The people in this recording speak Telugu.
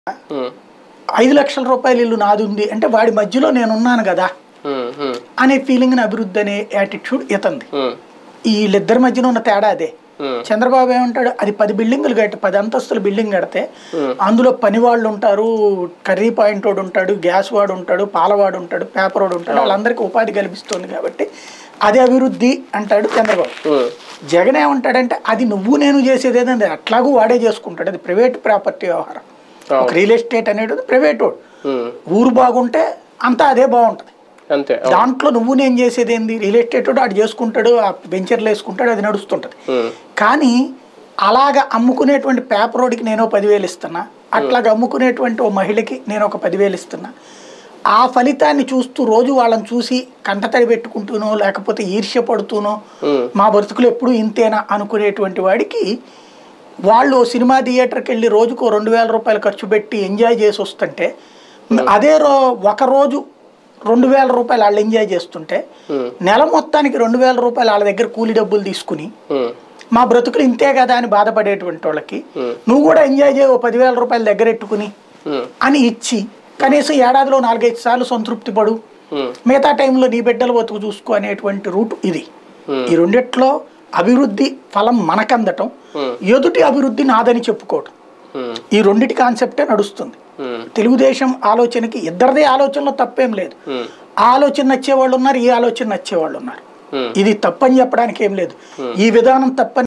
ఉమ్, ఐదు లక్షల రూపాయల ఇల్లు నాది ఉంది అంటే వాడి మధ్యలో నేనున్నాను కదా ఉమ్, ఉమ్, అనే ఫీలింగ్ని అభివృద్ధి అనే యాటిట్యూడ్ ఇతంది ఉమ్, వీళ్ళిద్దరి మధ్యన ఉన్న తేడా అదే ఉమ్, చంద్రబాబు ఏమంటాడు అది పది బిల్డింగులు కట్టి పది అంతస్తుల బిల్డింగ్ కడితే అందులో పని వాళ్ళు ఉంటారు కర్రీ పాయింట్ వాడు ఉంటాడు గ్యాస్ వాడు ఉంటాడు పాలవాడు ఉంటాడు పేపర్ వాడు ఉంటాడు వాళ్ళందరికీ ఉపాధి కల్పిస్తుంది కాబట్టి అది అభివృద్ధి అంటాడు చంద్రబాబు ఉమ్, జగన్ ఏమంటాడంటే అది నువ్వు నేను చేసేది ఏదంటే అట్లాగూ వాడే చేసుకుంటాడు అది ప్రైవేట్ ప్రాపర్టీ వ్యవహారం ఒక రియల్ ఎస్టేట్ అనేది ప్రైవేట్ వాడు ఉమ్, ఊరు బాగుంటే అంతా అదే బాగుంటుంది అంతే అవును. దాంట్లో నువ్వు నేను చేసేది ఏంది రియల్ ఎస్టేట్ వాడు ఆడు చేసుకుంటాడు ఆ వెంచర్లు వేసుకుంటాడు అది నడుస్తుంటుంది ఉమ్, కానీ అలాగ అమ్ముకునేటువంటి పేపర్ రోడ్కి నేను పదివేలు ఇస్తున్నా అట్లాగ అమ్ముకునేటువంటి ఓ మహిళకి నేను ఒక పదివేలు ఇస్తున్నా ఆ ఫలితాన్ని చూస్తూ రోజు వాళ్ళని చూసి కంటతడి పెట్టుకుంటూనో లేకపోతే ఈర్ష్య పడుతూనో ఉమ్, మా బ్రతుకులు ఎప్పుడు ఇంతేనా అనుకునేటువంటి వాడికి వాళ్ళు ఓ సినిమా థియేటర్కి వెళ్ళి రోజుకు రెండు వేల రూపాయలు ఖర్చు పెట్టి ఎంజాయ్ చేసి వస్తుంటే అదే రో ఒక రోజు రెండు వేల రూపాయలు వాళ్ళు ఎంజాయ్ చేస్తుంటే ఉమ్, నెల మొత్తానికి రెండు వేల రూపాయలు వాళ్ళ దగ్గర కూలి డబ్బులు తీసుకుని ఉమ్, మా బ్రతుకులు ఇంతే కదా అని బాధపడేటువంటి వాళ్ళకి Hmm. నువ్వు కూడా ఎంజాయ్ చేయ ఓ పదివేల రూపాయలు దగ్గర ఎట్టుకుని ఉమ్, అని ఇచ్చి కనీసం ఏడాదిలో నాలుగైదు సార్లు సంతృప్తి పడు ఉమ్, మిగతా టైంలో నీ బిడ్డలు బతుకు చూసుకో అనేటువంటి రూట్ ఇది Hmm. ఈ రెండిట్లో అభివృద్ధి ఫలం మనకందటం Hmm. ఎదుటి అభివృద్ధి నాదని చెప్పుకోవటం ఉమ్, ఈ రెండిటి కాన్సెప్టే నడుస్తుంది ఉమ్, తెలుగుదేశం ఆలోచనకి ఇద్దరిదే ఆలోచనలో తప్పేం లేదు ఉమ్, ఆ ఆలోచన నచ్చేవాళ్ళు ఉన్నారు ఈ ఆలోచన నచ్చేవాళ్ళు ఉన్నారు ఉమ్. ఇది తప్పని చెప్పడానికి ఏం లేదు ఈ విధానం తప్పని